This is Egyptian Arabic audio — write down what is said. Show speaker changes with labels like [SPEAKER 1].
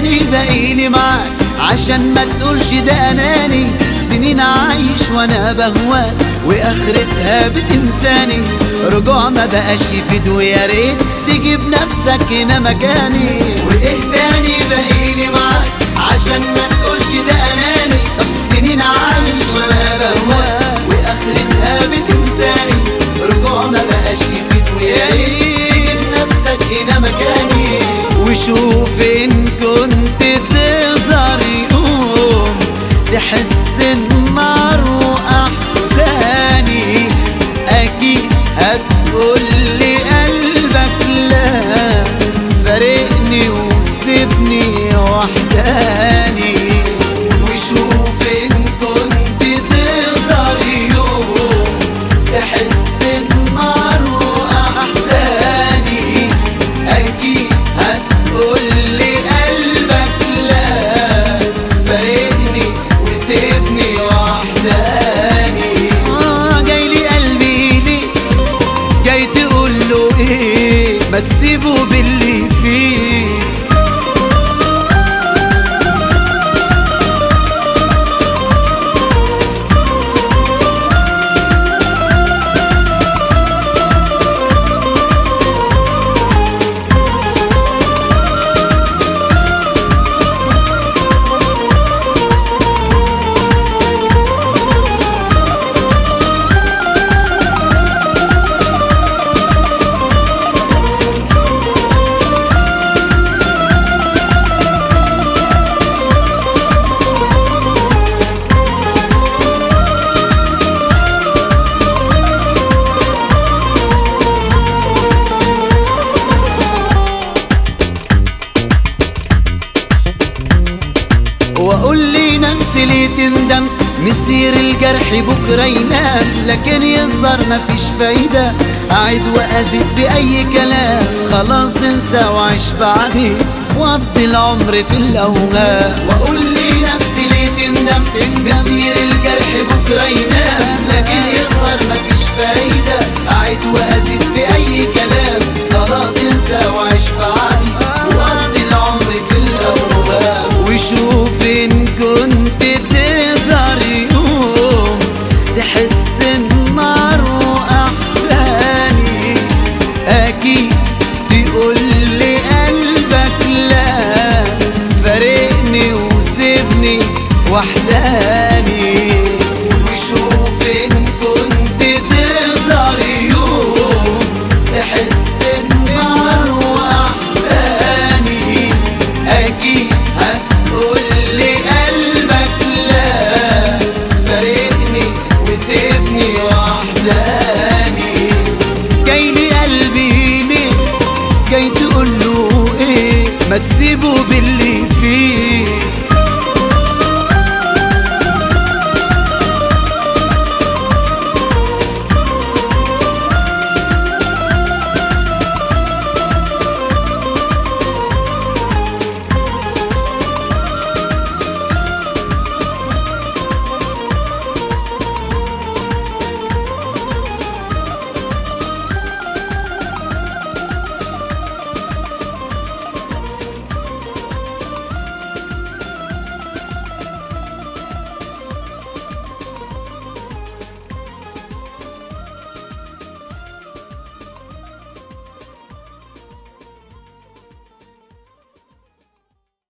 [SPEAKER 1] تاني بقيلي معاك عشان ما تقولش ده اناني سنين عايش وانا بهواك واخرتها بتنساني رجوع ما بقاش يفيد ويا ريت تجيب نفسك هنا مكاني وايه تاني بقيلي معاك عشان ما تقولش ده اناني طب سنين عايش وانا بهواك واخرتها بتنساني رجوع ما بقاش يفيد ويا ريت تجيب نفسك هنا مكاني وشوف ان كنت تقدر يوم تحس النار واحزاني اكيد هتقول لي قلبك لا فارقني وسيبني وحداني وشوف ان كنت تقدر يوم تحس النار واحزاني اكيد هتقول لي قلبك لا فارقني وسيبني وحداني آه جاي لي قلبي ليه جاي تقول له ايه ما تسيبه باللي فيه واقول لي نفسي ليه تندم مسير الجرح بكره ينام لكن يظهر مفيش فايده اعيد وازيد في اي كلام خلاص انسى وعيش بعدي وقضي العمر في الاوهام واقول لي نفسي ليه تندم مسير الجرح بكره ينام لكن يظهر مفيش فايده اعيد وازيد في اي كلام خلاص انسى وعيش بعدي وقضي العمر في الاوهام وشوف ان كنت تقدر يوم تحس النار واحزاني اكيد تقول لي قلبك لا فارقني وسيبني وحداني وشوف ان كنت تقدر يوم تحس النار واحزاني اكيد هتقول لي قلبك لا فارقني وسيبني وحداني جاي لي قلبي ليه جاي تقول له ايه ما تسيبه باللي فيه